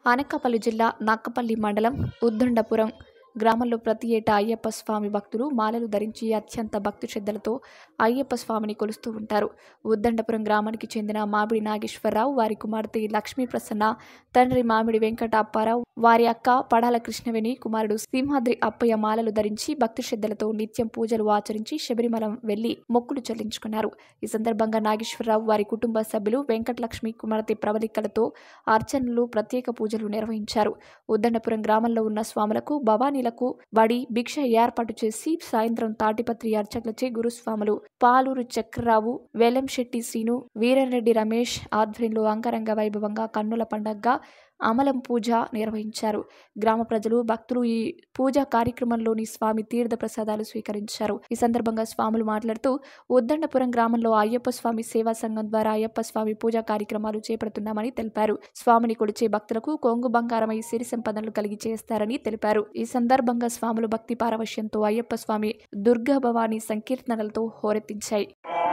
అనకాపల్లి జిల్లా నక్కపల్లి మండలం ఉద్దండపురం గ్రామంలో ప్రతి ఏటా అయ్యప్ప స్వామి భక్తులు మాలలు ధరించి అత్యంత భక్తి శ్రద్ధలతో అయ్యప్ప స్వామిని కొలుస్తూ ఉంటారు ఉద్దండపురం గ్రామానికి చెందిన మామిడి నాగేశ్వరరావు వారి కుమార్తె లక్ష్మీ ప్రసన్న తండ్రి మామిడి వెంకట అప్పారావు వారి అక్క పడాల కృష్ణవేణి కుమారుడు సింహాద్రి అప్పయ్య మాలలు ధరించి భక్తి శ్రద్ధలతో నిత్యం పూజలు ఆచరించి శబరిమల వెళ్లి మొక్కులు చెల్లించుకున్నారు ఈ సందర్భంగా నాగేశ్వరరావు వారి కుటుంబ సభ్యులు వెంకటలక్ష్మి కుమార్తె ప్రవళికలతో అర్చనలు ప్రత్యేక పూజలు నిర్వహించారు ఉద్దండపురం గ్రామంలో ఉన్న స్వాములకు భవానీలకు బడి భిక్ష ఏర్పాటు చేసి సాయంత్రం తాటిపత్రి అర్చకులచే గురుస్వాములు పాలూరు చక్రరావు వెలంశెట్టి శ్రీను వీరరెడ్డి రమేష్ ఆధ్వర్యంలో అంగరంగ వైభవంగా కన్నుల పండగగా అమలం పూజ నిర్వహించారు గ్రామ ప్రజలు భక్తులు ఈ పూజా కార్యక్రమంలోని స్వామి తీర్థ ప్రసాదాలు స్వీకరించారు ఈ సందర్భంగా స్వాములు మాట్లాడుతూ ఉద్దండపురం గ్రామంలో అయ్యప్ప స్వామి సేవా సంఘం ద్వారా అయ్యప్ప స్వామి పూజా కార్యక్రమాలు చేపడుతున్నామని తెలిపారు స్వామిని కొలిచే భక్తులకు కొంగు బంగారమై సిరి సంపదనలు కలిగి చేస్తారని తెలిపారు ఈ సందర్భంగా స్వాములు భక్తి పారవశ్యంతో అయ్యప్ప స్వామి దుర్గా భవానీ సంకీర్తనలతో హోరెత్తించాయి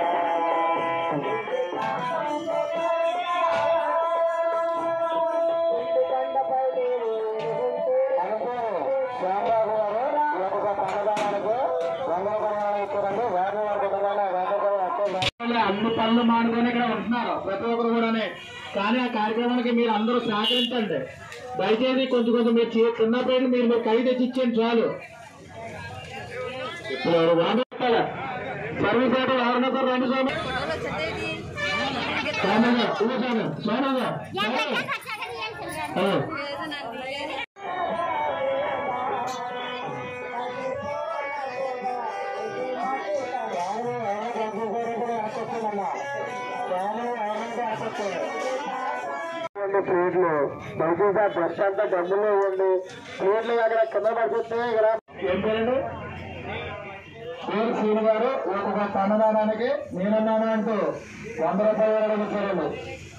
అన్ని పనులు మానుకొని ఇక్కడ ఉంటున్నారు ప్రతి ఒక్కరు కూడా కానీ ఆ కార్యక్రమానికి మీరు అందరూ సహకరించండి దయచేసి కొంచెం కొంచెం మీరు చే- చిన్నప్పటి మీరు మీరు కై తెచ్చి ఇచ్చేయండి చాలు ఇప్పుడు వంద రూపాయలు. సర్వీస్ అయితే ఎవరినో ఒకరు రండి స్వామి స్వామిగా ఇదిగో స్వామి స్వామిగా హలో ప్లేట్లు దయచేసి ఆ బస్ అంతా డబ్బులు ఇవ్వండి ప్లేట్లు అక్కడ కింద పడిపోతే ఇక్కడ ఏం పేరండి పేరు శ్రీను గారు ఒక్కొక్క అన్నదానానికి నేనన్నాను అంటూ వంద రూపాయలు అడుగుతారండి